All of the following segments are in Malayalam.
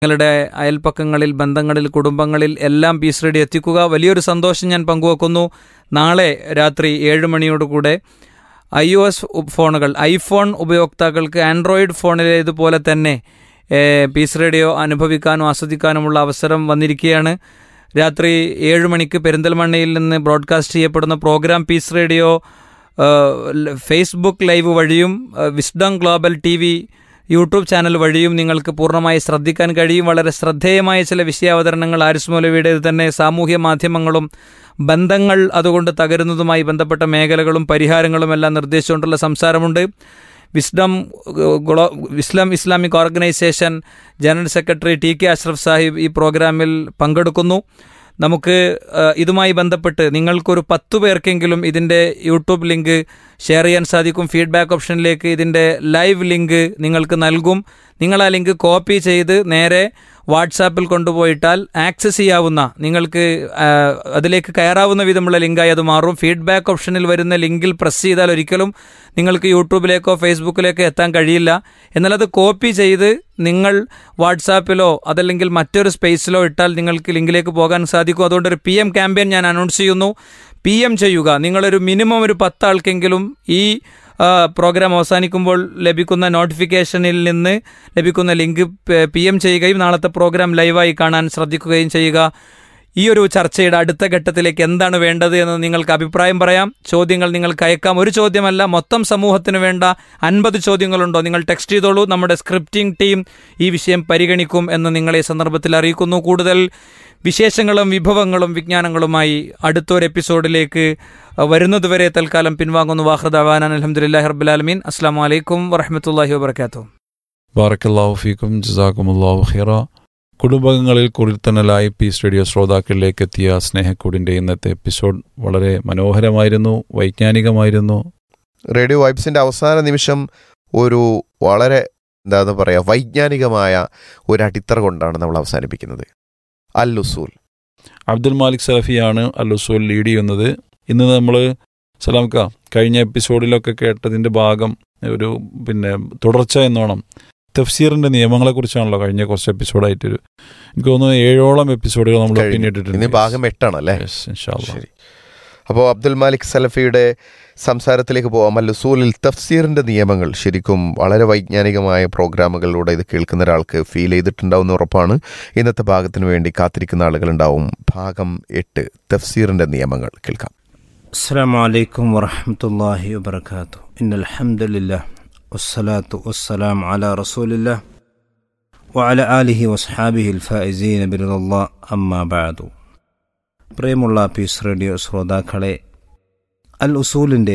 നിങ്ങളുടെ അയൽപ്പക്കങ്ങളിൽ ബന്ധങ്ങളിൽ കുടുംബങ്ങളിൽ എല്ലാം പീസ് റേഡിയോ എത്തിക്കുക വലിയൊരു സന്തോഷം ഞാൻ പങ്കുവെക്കുന്നു നാളെ രാത്രി ഏഴ് മണിയോടുകൂടെ ഐ ഒ എസ് ഫോണുകൾ ഐഫോൺ ഉപയോക്താക്കൾക്ക് ആൻഡ്രോയിഡ് ഫോണിലേതുപോലെ തന്നെ ഏഹ്, പീസ് റേഡിയോ അനുഭവിക്കാനും ആസ്വദിക്കാനുമുള്ള അവസരം വന്നിരിക്കുകയാണ് രാത്രി ഏഴ് മണിക്ക് പെരിന്തൽമണ്ണയിൽ നിന്ന് ബ്രോഡ്കാസ്റ്റ് ചെയ്യപ്പെടുന്ന പ്രോഗ്രാം പീസ് റേഡിയോ ഏഹ്, ല- ഫേസ്ബുക്ക് ലൈവ് വഴിയും ഏഹ്, Wisdom Global T V YouTube channel വഴിയും നിങ്ങൾക്ക് പൂർണ്ണമായി ശ്രദ്ധിക്കാൻ കഴിയും വളരെ ശ്രദ്ധേയമായ ചില വിഷയാവതരണങ്ങൾ ആരിസ് മൗലവിയുടേത് തന്നെ സാമൂഹ്യ മാധ്യമങ്ങളും ബന്ധങ്ങൾ അതുകൊണ്ട് തകരുന്നതുമായി ബന്ധപ്പെട്ട മേഖലകളും പരിഹാരങ്ങളും എല്ലാം നിർദ്ദേശിച്ചുകൊണ്ടുള്ള സംസാരമുണ്ട് വിസ്ഡം ഏഹ്, ഗ്ലോ Islam Islamic organisation general secretary T K Ashraf Sahib ഈ പ്രോഗ്രാമിൽ പങ്കെടുക്കുന്നു നമുക്ക് ഏഹ്, ഇതുമായി ബന്ധപ്പെട്ട് നിങ്ങൾക്കൊരു പത്തു പേർക്കെങ്കിലും ഇതിൻ്റെ യൂട്യൂബ് ലിങ്ക് ഷെയർ ചെയ്യാൻ സാധിക്കും ഫീഡ്ബാക്ക് ഓപ്ഷനിലേക്ക് ഇതിൻ്റെ ലൈവ് ലിങ്ക് നിങ്ങൾക്ക് നൽകും നിങ്ങൾ ആ ലിങ്ക് കോപ്പി ചെയ്ത് നേരെ വാട്സാപ്പിൽ കൊണ്ടുപോയിട്ടാൽ ആക്സസ് ചെയ്യാവുന്ന നിങ്ങൾക്ക് ആ, അതിലേക്ക് കയറാവുന്ന വിധമുള്ള ലിങ്കായി അത് മാറും ഫീഡ്ബാക്ക് ഓപ്ഷനിൽ വരുന്ന ലിങ്കിൽ പ്രസ് ചെയ്താൽ ഒരിക്കലും നിങ്ങൾക്ക് യൂട്യൂബിലേക്കോ ഫേസ്ബുക്കിലേക്കോ എത്താൻ കഴിയില്ല എന്നാൽ അത് കോപ്പി ചെയ്ത് നിങ്ങൾ വാട്സാപ്പിലോ അതല്ലെങ്കിൽ മറ്റൊരു സ്പേസിലോ ഇട്ടാൽ നിങ്ങൾക്ക് ലിങ്കിലേക്ക് പോകാൻ സാധിക്കും അതുകൊണ്ട് ഒരു പി എം ക്യാമ്പയിൻ ഞാൻ അനൗൺസ് ചെയ്യുന്നു പി എം ചെയ്യുക നിങ്ങളൊരു മിനിമം ഒരു പത്താൾക്കെങ്കിലും ഈ ആ, പ്രോഗ്രാം അവസാനിക്കുമ്പോൾ ലഭിക്കുന്ന നോട്ടിഫിക്കേഷനിൽ നിന്ന് ലഭിക്കുന്ന ലിങ്ക് പി എം ചെയ്യുകയും നാളത്തെ പ്രോഗ്രാം ലൈവായി കാണാൻ ശ്രദ്ധിക്കുകയും ചെയ്യുക ഈ ഒരു ചർച്ചയുടെ അടുത്ത ഘട്ടത്തിലേക്ക് എന്താണ് വേണ്ടത് എന്ന് നിങ്ങൾക്ക് അഭിപ്രായം പറയാം ചോദ്യങ്ങൾ നിങ്ങൾക്ക് അയക്കാം ഒരു ചോദ്യമല്ല മൊത്തം സമൂഹത്തിന് വേണ്ട അൻപത് ചോദ്യങ്ങളുണ്ടോ നിങ്ങൾ ടെക്സ്റ്റ് ചെയ്തോളൂ നമ്മുടെ സ്ക്രിപ്റ്റിംഗ് ടീം ഈ വിഷയം പരിഗണിക്കും എന്ന് നിങ്ങളെ ഈ സന്ദർഭത്തിൽ അറിയിക്കുന്നു കൂടുതൽ വിശേഷങ്ങളും വിഭവങ്ങളും വിജ്ഞാനങ്ങളുമായി അടുത്തൊരു എപ്പിസോഡിലേക്ക് വരുന്നതുവരെ തൽക്കാലം പിൻവാങ്ങുന്നു വാഹൃദാൻ അലഹമുല്ലാ ഹർബുലാലമീൻ അസ്സാം വലൈക്കും വറഹമത്തല്ലാഹി വാബർക്കാത്തു ബാറക്കല്ലാഹു ഫീക്കും ജസാക്കുമുല്ലാഹു ഖിറ കുടുംബങ്ങളിൽ കുളിർത്തണലായി പീസ് റേഡിയോ ശ്രോതാക്കളിലേക്ക് എത്തിയ സ്നേഹക്കൂടിൻ്റെ ഇന്നത്തെ എപ്പിസോഡ് വളരെ മനോഹരമായിരുന്നു വൈജ്ഞാനികമായിരുന്നു റേഡിയോ വൈബ്സിന്റെ അവസാന നിമിഷം ഒരു വളരെ എന്താന്ന് പറയാ വൈജ്ഞാനികമായ ഒരു അടിത്തറ കൊണ്ടാണ് നമ്മൾ അവസാനിപ്പിക്കുന്നത് അൽ ഉസൂൽ അബ്ദുൽ മാലിക് സലഫിയാണ് അല്ലുസോൽ ലീഡ് ചെയ്യുന്നത് ഇന്ന് നമ്മൾ സലാംക്ക കഴിഞ്ഞ എപ്പിസോഡിലൊക്കെ കേട്ടതിൻ്റെ ഭാഗം ഒരു പിന്നെ തുടർച്ച എന്നോണം തഫ്സീറിന്റെ നിയമങ്ങളെക്കുറിച്ചാണല്ലോ കഴിഞ്ഞ കുറച്ച് എപ്പിസോഡായിട്ടൊരു എനിക്ക് തോന്നുന്നു ഏഴോളം എപ്പിസോഡുകൾ നമ്മൾ കഴിഞ്ഞു. പിന്നിട്ടിട്ടുണ്ട് ഇനി ഭാഗം എട്ടാണ് അല്ലേ Yes, ഇൻഷാ അല്ലാ. ശരി അപ്പോൾ അബ്ദുൽ മാലിക് സലഫിയുടെ സംസാരത്തിലേക്ക് പോവാം അൽ ഉസൂലിൽ തഫ്സീറിന്റെ നിയമങ്ങൾ ശരിക്കും വളരെ വൈജ്ഞാനികമായ പ്രോഗ്രാമുകളിലൂടെ ഇത് കേൾക്കുന്ന ഒരാൾക്ക് ഫീൽ ചെയ്തിട്ടുണ്ടാവുന്ന ഉറപ്പാണ് ഇന്നത്തെ ഭാഗത്തിന് വേണ്ടി കാത്തിരിക്കുന്ന ആളുകളുണ്ടാവും ഭാഗം എട്ട് തഫ്സീറിന്റെ നിയമങ്ങൾ കേൾക്കാം السلام عليكم ورحمة الله وبركاته إن الحمد لله والصلاة والسلام على رسول الله وعلى آله وأصحابه الفائزين برضا الله أما بعد പ്രിയമുള്ള പീസ് റേഡിയോ ശ്രോതാക്കളെ അൽ ഉസൂലിൻ്റെ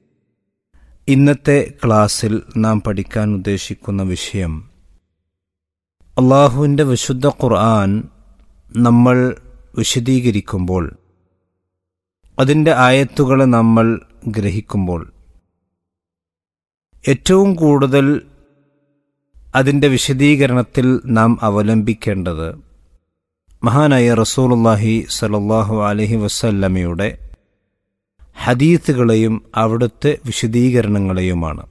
ഇന്നത്തെ ക്ലാസ്സിൽ നാം പഠിക്കാൻ ഉദ്ദേശിക്കുന്ന വിഷയം അള്ളാഹുവിൻ്റെ വിശുദ്ധ ഖുർആൻ നമ്മൾ വിശദീകരിക്കുമ്പോൾ അതിൻ്റെ ആയത്തുകളെ നമ്മൾ ഗ്രഹിക്കുമ്പോൾ ഏറ്റവും കൂടുതൽ അതിൻ്റെ വിശദീകരണത്തിൽ നാം അവലംബിക്കേണ്ടത് മഹാനായ റസൂലുള്ളാഹി സലല്ലാഹു അലഹി വസല്ലമയുടെ ഹദീത്തുകളെയും അവിടുത്തെ വിശദീകരണങ്ങളെയുമാണ്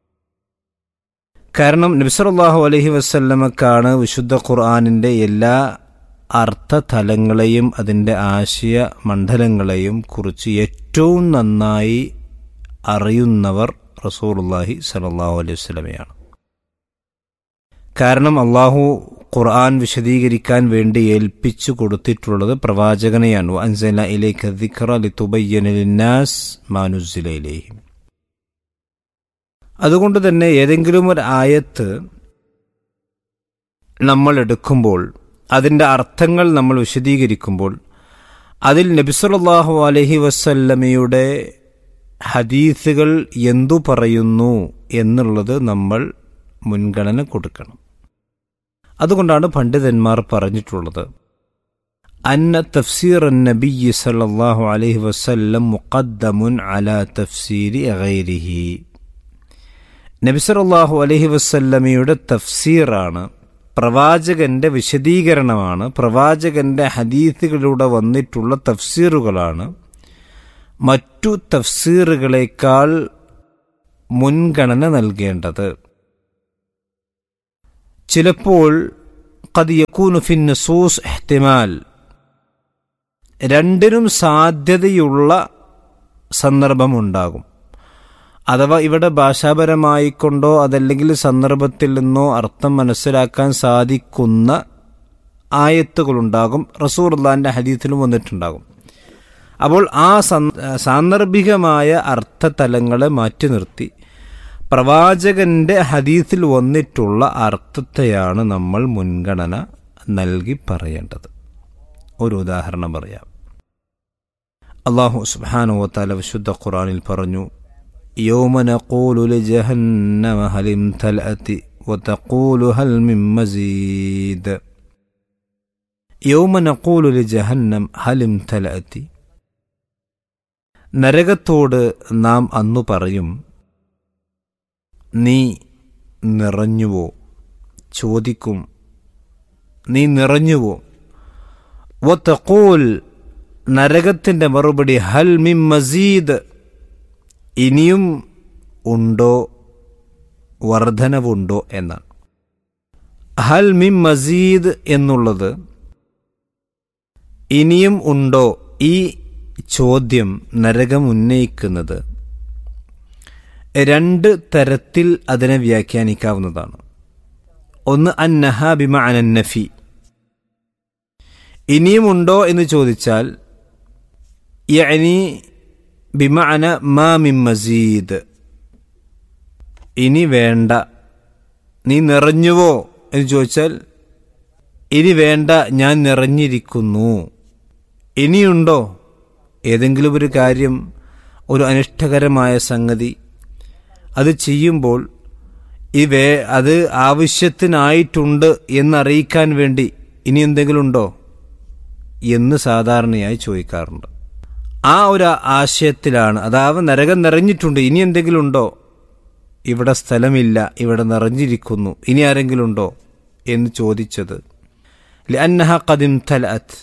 കാരണം നബിസറല്ലാഹു അലഹി വസല്ലമക്കാണ് വിശുദ്ധ ഖുർആാനിൻ്റെ എല്ലാ അർത്ഥതലങ്ങളെയും അതിൻ്റെ ആശയ മണ്ഡലങ്ങളെയും കുറിച്ച് ഏറ്റവും നന്നായി അറിയുന്നവർ റസൂലുള്ളാഹി സലല്ലാഹു അലൈഹി വസല്ലമയാണ് കാരണം അള്ളാഹു ഖുർആൻ വിശദീകരിക്കാൻ വേണ്ടി ഏൽപ്പിച്ചു കൊടുത്തിട്ടുള്ളത് പ്രവാചകനെയാണ് അൻസല ഇലേക്ക് ദിക്റ ലിതുബയ്യന ലിന്നാസ് മാനുസില ഇലൈഹിം അതുകൊണ്ട് തന്നെ ഏതെങ്കിലും ഒരു ആയത്ത് നമ്മൾ എടുക്കുമ്പോൾ അതിൻ്റെ അർത്ഥങ്ങൾ നമ്മൾ വിശദീകരിക്കുമ്പോൾ അതിൽ നബിസുലല്ലാഹു അലഹി വസല്ലമയുടെ ഹദീസുകൾ എന്തു പറയുന്നു എന്നുള്ളത് നമ്മൾ മുൻഗണന കൊടുക്കണം അതുകൊണ്ടാണ് പണ്ഡിതന്മാർ പറഞ്ഞിട്ടുള്ളത് അന്ന തഫ്സീർ നബി സല്ലല്ലാഹു അലൈഹി വസല്ലം മുഖദ്ദമുൻ അല തഫ്സീരി ഗൈരിഹി നബി സല്ലല്ലാഹു അലൈഹി വസല്ലമയുടെ തഫ്സീറാണ് പ്രവാചകന്റെ വിശദീകരണമാണ് പ്രവാചകന്റെ ഹദീസുകളിലൂടെ വന്നിട്ടുള്ള തഫ്സീറുകളാണ് മറ്റു തഫ്സീറുകളേക്കാൾ മുൻഗണന നൽകേണ്ടത് ചിലപ്പോൾ قد يكون في النصوص احتمال രണ്ടിനും സാധ്യതയുള്ള സന്ദർഭമുണ്ടാകും അഥവാ ഇവിടെ ഭാഷാപരമായിക്കൊണ്ടോ അതല്ലെങ്കിൽ സന്ദർഭത്തിൽ നിന്നോ അർത്ഥം മനസ്സിലാക്കാൻ സാധിക്കുന്ന ആയത്തുകളുണ്ടാകും റസൂർല്ലാൻ്റെ ഹദീത്തിലും വന്നിട്ടുണ്ടാകും അപ്പോൾ ആ സാന്ദർഭികമായ അർത്ഥതലങ്ങളെ മാറ്റി നിർത്തി പ്രവാചകന്റെ ഹദീസിൽ വന്നിട്ടുള്ള അർത്ഥത്തെയാണ് നമ്മൾ മുൻഗണന നൽകി പറയേണ്ടത് ഒരു ഉദാഹരണം പറയാം അള്ളാഹു സുബാനുവത്താല വിശുദ്ധ ഖുറാനിൽ പറഞ്ഞു يوم نقول لجهنم هل امتلأت وتقول هل من مزيد يوم نقول لجهنم هل امتلأت നരകത്തോട് നാം അന്നു പറയും നീ നിറഞ്ഞുവോ ചോദിക്കും നീ നിറഞ്ഞുവോ വ തഖൂൽ നരകത്തിൻ്റെ മറുപടി ഹൽ മിം മസീദ് ഇനിയും ഉണ്ടോ വർധനവുണ്ടോ എന്നാണ് ഹൽ മിം മസീദ് എന്നുള്ളത് ഇനിയും ഉണ്ടോ ഈ ചോദ്യം നരകം ഉന്നയിക്കുന്നത് രണ്ട് തരത്തിൽ അതിനെ വ്യാഖ്യാനിക്കാവുന്നതാണ് ഒന്ന് അന്നഹ ബിമ അനന്നഫി ഇനിയുമുണ്ടോ എന്ന് ചോദിച്ചാൽ യഅനി ബിമഅന മാ മിൻ മസീദ് ഇനി വേണ്ട നീ നിറഞ്ഞുവോ എന്ന് ചോദിച്ചാൽ ഇനി വേണ്ട ഞാൻ നിറഞ്ഞിരിക്കുന്നു ഇനിയുണ്ടോ ഏതെങ്കിലും ഒരു കാര്യം ഒരു അനിഷ്ടകരമായ സംഗതി അത് ചെയ്യുമ്പോൾ ഈ വേ അത് ആവശ്യത്തിനായിട്ടുണ്ട് എന്നറിയിക്കാൻ വേണ്ടി ഇനി എന്തെങ്കിലും ഉണ്ടോ എന്ന് സാധാരണയായി ചോദിക്കാറുണ്ട് ആ ഒരു ആശയത്തിലാണ് അതാവ് നരകം നിറഞ്ഞിട്ടുണ്ട് ഇനി എന്തെങ്കിലും ഉണ്ടോ ഇവിടെ സ്ഥലമില്ല ഇവിടെ നിറഞ്ഞിരിക്കുന്നു ഇനി ആരെങ്കിലും ഉണ്ടോ എന്ന് ചോദിച്ചത് ലഅന്നഹ ഖദിം തലഅത്ത്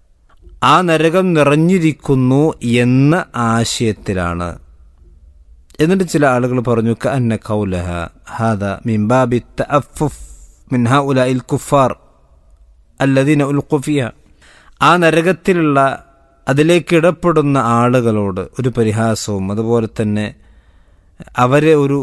ആ നരകം നിറഞ്ഞിരിക്കുന്നു എന്ന ആശയത്തിലാണ് എന്നിട്ട് ചില ആളുകൾ പറഞ്ഞു കഅന്ന ഖൗലഹ ഹാദ മിൻ ബാബി തഅഫുഫ് മിൻ ഹൗലഇൽ കുഫാർ അല്ലദീന ഉൽഖു ഫിഹ ആ നരകത്തിലുള്ള അതിലേക്ക് ഇടപെടുന്ന ആളുകളോട് ഒരു പരിഹാസവും അതുപോലെ തന്നെ അവരെ ഒരു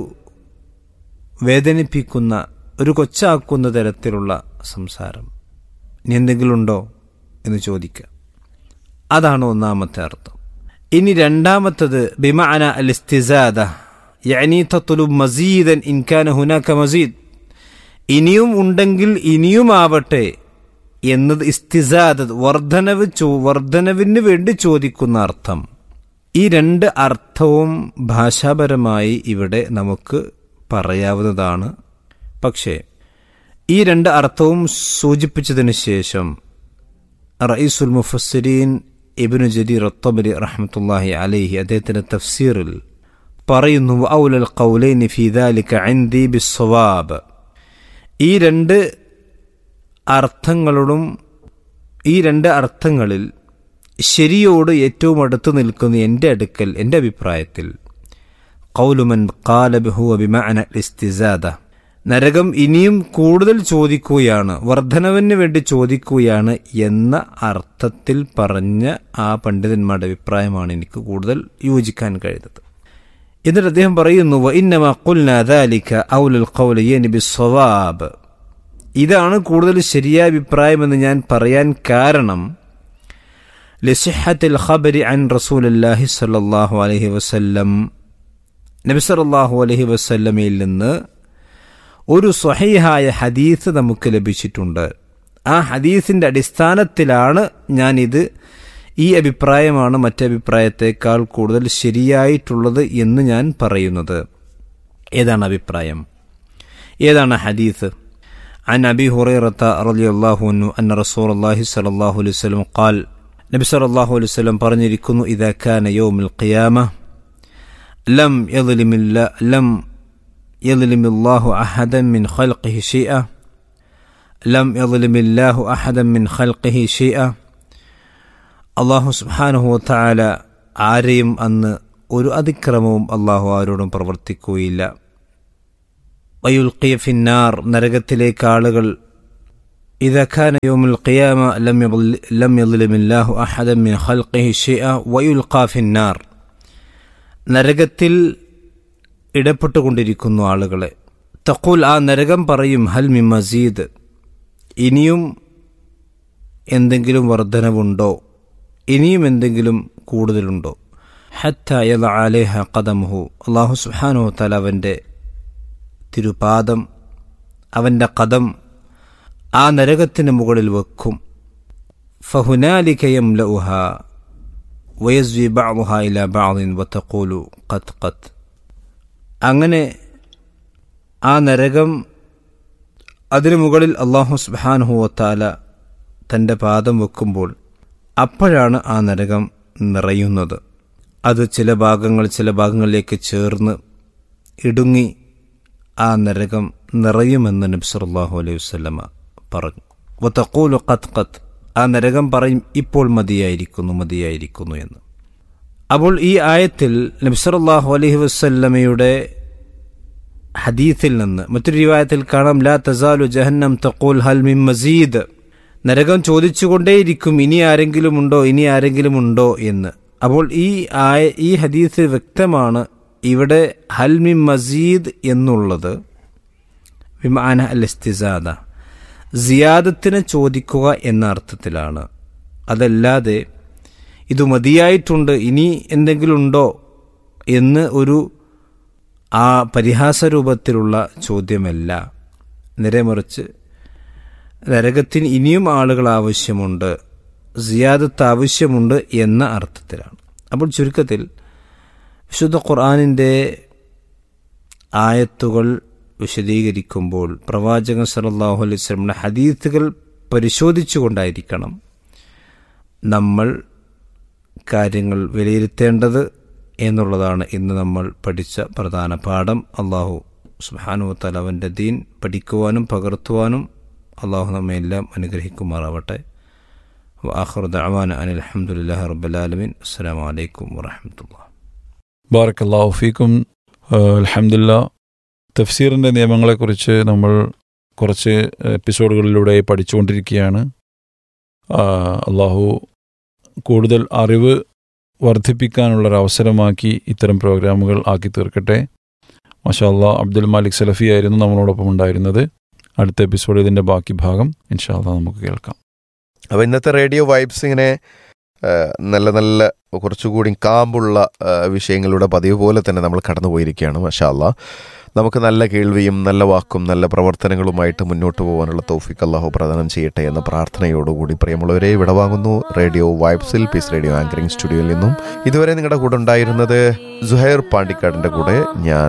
വേദനിപ്പിക്കുന്ന ഒരു കൊച്ചാക്കുന്ന തരത്തിലുള്ള സംസാരം ഇനി എന്തെങ്കിലും ഉണ്ടോ എന്ന് ചോദിക്കുക അതാണ് ഒന്നാമത്തെ അർത്ഥം ഇനി രണ്ടാമത്തത് ബിമാന അൽ ഇസ്തിസാദ യഅനി തത്ലു മസീദൻ ഇൻകാന ഹുനാക മസീദ് ഇനിയും ഉണ്ടെങ്കിൽ ഇനിയും ആവട്ടെ എന്നത് ഇസ്തിസാദ് വർധനവ് ചോ വർധനവിന് വേണ്ടി ചോദിക്കുന്ന അർത്ഥം ഈ രണ്ട് അർത്ഥവും ഭാഷാപരമായി ഇവിടെ നമുക്ക് പറയാവുന്നതാണ് പക്ഷേ ഈ രണ്ട് അർത്ഥവും സൂചിപ്പിച്ചതിന് ശേഷം റയീസുൽ മുഫസ്സിരീൻ ഇബിനു ജദീർ ഒത്തബരി റഹ്മത്തുല്ലാഹി അലൈഹി അദ്ദേഹത്തിന്റെ തഫ്സീറിൽ പറയുന്നു ഔലൽ ഖൗലൈനി ഫീ ദാലിക ഇൻദി ബിസ്സവാബ് ഈ രണ്ട് അർത്ഥങ്ങളോടും ഈ രണ്ട് അർത്ഥങ്ങളിൽ ശരിയോട് ഏറ്റവും അടുത്ത് നിൽക്കുന്ന എൻ്റെ അടുക്കൽ എൻ്റെ അഭിപ്രായത്തിൽ കൗലുമൻ കാലബഹുവ ബിമഅന ഇസ്തിസാദ നരകം ഇനിയും കൂടുതൽ ചോദിക്കുകയാണ് വർധനവിന് വേണ്ടി ചോദിക്കുകയാണ് എന്ന അർത്ഥത്തിൽ പറഞ്ഞ ആ പണ്ഡിതന്മാരുടെ അഭിപ്രായമാണ് എനിക്ക് കൂടുതൽ യോജിക്കാൻ കഴിയുന്നത് എന്നിട്ട് അദ്ദേഹം പറയുന്നു ഇന്നമ ഖുൽന ദാലിക ഔലുൽ ഖൗലയനി ബിസ്സവാബ് ഇതാണ് കൂടുതൽ ശരിയായ അഭിപ്രായമെന്ന് ഞാൻ പറയാൻ കാരണം ലസിഹത്തിൽ ഖബരി അൻ റസൂലല്ലാഹി സല്ലല്ലാഹു അലൈഹി വസല്ലം നബി സല്ലല്ലാഹു അലൈഹി വസല്ലമയിൽ നിന്ന് ഒരു സ്വഹീഹായ ഹദീസ് നമുക്ക് ലഭിച്ചിട്ടുണ്ട് ആ ഹദീസിന്റെ അടിസ്ഥാനത്തിലാണ് ഞാനിത് ഈ അഭിപ്രായമാണ് മറ്റഭിപ്രായത്തേക്കാൾ കൂടുതൽ ശരിയായിട്ടുള്ളത് എന്ന് ഞാൻ പറയുന്നത് ഏതാണ് അഭിപ്രായം ഏതാണ് ഹദീസ് عن أبي هريرة رضي الله عنه أن رسول الله صلى الله عليه وسلم قال നബി സല്ലല്ലാഹു അലൈഹി വസല്ലം പറഞ്ഞിരിക്കുന്നു ഇദാ കാന യൗമുൽ ഖിയാമ ലം യദ്ലിമില്ല ലം യദ്ലിമില്ലാഹു അഹദൻ മിൻ ഖൽഖിഹി ഷൈഅ ലം യദ്ലിമില്ലാഹു അഹദൻ മിൻ ഖൽഖിഹി ഷൈഅ അള്ളാഹു സുബ്ഹാനഹു വതആല ആരെയും അന്ന് ഒരു അതിക്രമവും അള്ളാഹു ആരോടും പ്രവർത്തിക്കുകയില്ല വയുൽക്കിയ ഫിന്നാർ നരകത്തിലേക്ക് ആളുകൾ إذا كان يوم القيامة لم يظل لم يظلم الله أحدا من خلقه شيئا ويلقى في النار നരകത്തിൽ ഇടപെട്ടുകൊണ്ടിരിക്കുന്നു ആളുകളെ തക്കൂൽ ആ നരകം പറയും ഹൽ മി മസീദ് ഇനിയും എന്തെങ്കിലും വർധനവുണ്ടോ ഇനിയും എന്തെങ്കിലും കൂടുതലുണ്ടോ ഹത്ത യദ ആലേഹ കദമുഹു അള്ളാഹു സുഹാനു തല അവൻ്റെ തിരുപാദം അവൻ്റെ കദം ആ നരകത്തിന് മുകളിൽ വെക്കും ഫഹുനാലിക്കയം ലഉഹ വയസ്വി ബഅ്മുഹ ഇല ബഅദിൻ വതഖൂലു ഖത് ഖത് അങ്ങനെ ആ നരകം അതിനു മുകളിൽ അള്ളാഹു സുബ്ഹാനഹു വത്താല തൻ്റെ പാദം വെക്കുമ്പോൾ അപ്പോഴാണ് ആ നരകം നിറയുന്നത് അത് ചില ഭാഗങ്ങൾ ചില ഭാഗങ്ങളിലേക്ക് ചേർന്ന് ഇടുങ്ങി ആ നരകം നിറയുമെന്ന് നബി സല്ലല്ലാഹു അലൈഹി വസല്ലമ പറഞ്ഞു വതഖൂലു ഖത് ഖത് ആ നരകം പറയും ഇപ്പോൾ മതിയായിരിക്കുന്നു മതിയായിരിക്കുന്നു എന്ന് അപ്പോൾ ഈ ആയത്തിൽ നബി സല്ലല്ലാഹു അലൈഹി വസല്ലമയുടെ ഹദീത്തിൽ നിന്ന് മറ്റൊരു റിവായത്തിൽ കാണാം ലാ തസാലു ജഹന്നം തഖൂൽ ഹൽ മിൻ മസീദ് നരകം ചോദിച്ചുകൊണ്ടേയിരിക്കും ഇനി ആരെങ്കിലും ഉണ്ടോ ഇനി ആരെങ്കിലും ഉണ്ടോ എന്ന് അപ്പോൾ ഈ ആയ ഈ ഹദീസ് വ്യക്തമാണ് ഇവിടെ ഹൽ മിൻ മസീദ് എന്നുള്ളത് വിമാന അൽ ഇസ്തിസാദ സിയാദത്തിനെ ചോദിക്കുക എന്ന അർത്ഥത്തിലാണ് അതല്ലാതെ ഇത് മതിയായിട്ടുണ്ട് ഇനി എന്തെങ്കിലും ഉണ്ടോ എന്ന് ഒരു ആ പരിഹാസരൂപത്തിലുള്ള ചോദ്യമല്ല നിരമറിച്ച് നരകത്തിന് ഇനിയും ആളുകൾ ആവശ്യമുണ്ട് സിയാദത്ത് ആവശ്യമുണ്ട് എന്ന അർത്ഥത്തിലാണ് അപ്പോൾ ചുരുക്കത്തിൽ വിശുദ്ധ ഖുർആാനിൻ്റെ ആയത്തുകൾ വിശദീകരിക്കുമ്പോൾ പ്രവാചകൻ സല്ലല്ലാഹു അലൈഹി വസല്ലമയുടെ ഹദീത്തുകൾ പരിശോധിച്ചുകൊണ്ടായിരിക്കണം നമ്മൾ കാര്യങ്ങൾ വിലയിരുത്തേണ്ടത് എന്നുള്ളതാണ് ഇന്ന് നമ്മൾ പഠിച്ച പ്രധാന പാഠം അള്ളാഹു സുബാനുവത്താൽ അവൻ്റെ ദീൻ പഠിക്കുവാനും പകർത്തുവാനും അള്ളാഹു നമ്മെ എല്ലാം അനുഗ്രഹിക്കുമാറാവട്ടെ വാഹുർ ദഅവാന അനിൽ അലഹമുല്ലാ റബ്ബുലാലമീൻ അസ്സാം വലൈക്കും വാഹമത്തുള്ള ബാറക്കല്ലാഹു ഫീക്കും അലഹമില്ല തഫ്സീറിൻ്റെ നിയമങ്ങളെക്കുറിച്ച് നമ്മൾ കുറച്ച് എപ്പിസോഡുകളിലൂടെ പഠിച്ചുകൊണ്ടിരിക്കുകയാണ് ആ, അള്ളാഹു കൂടുതൽ അറിവ് വർദ്ധിപ്പിക്കാനുള്ളൊരവസരമാക്കി ഇത്തരം പ്രോഗ്രാമുകൾ ആക്കി തീർക്കട്ടെ മാഷാ അള്ളാഹ് അബ്ദുൽ മാലിക് സലഫി ആയിരുന്നു നമ്മളോടൊപ്പം ഉണ്ടായിരുന്നത് അടുത്ത എപ്പിസോഡ് ഇതിൻ്റെ ബാക്കി ഭാഗം ഇൻഷാ അള്ളാഹ് നമുക്ക് കേൾക്കാം അപ്പോൾ ഇന്നത്തെ റേഡിയോ വൈബ്സ് ഇങ്ങനെ ആ, നല്ല നല്ല കുറച്ചുകൂടി കാമ്പുള്ള ആ, വിഷയങ്ങളുടെ പതിവ് പോലെ തന്നെ നമ്മൾ കടന്നു പോയിരിക്കുകയാണ് മഷാല്ല നമുക്ക് നല്ല കേൾവിയും നല്ല വാക്കും നല്ല പ്രവർത്തനങ്ങളുമായിട്ട് മുന്നോട്ട് പോകാനുള്ള തൗഫിക്ക് അള്ളാഹു പ്രദാനം ചെയ്യട്ടെ എന്ന പ്രാർത്ഥനയോടുകൂടി പ്രിയമുള്ളവരെ വിടവാങ്ങുന്നു റേഡിയോ വൈബ്സിൽ പീസ് റേഡിയോ ആങ്കറിംഗ് സ്റ്റുഡിയോയിൽ നിന്നും ഇതുവരെ നിങ്ങളുടെ കൂടെ ഉണ്ടായിരുന്നത് സുഹൈർ പാണ്ടിക്കാടിൻ്റെ കൂടെ ഞാൻ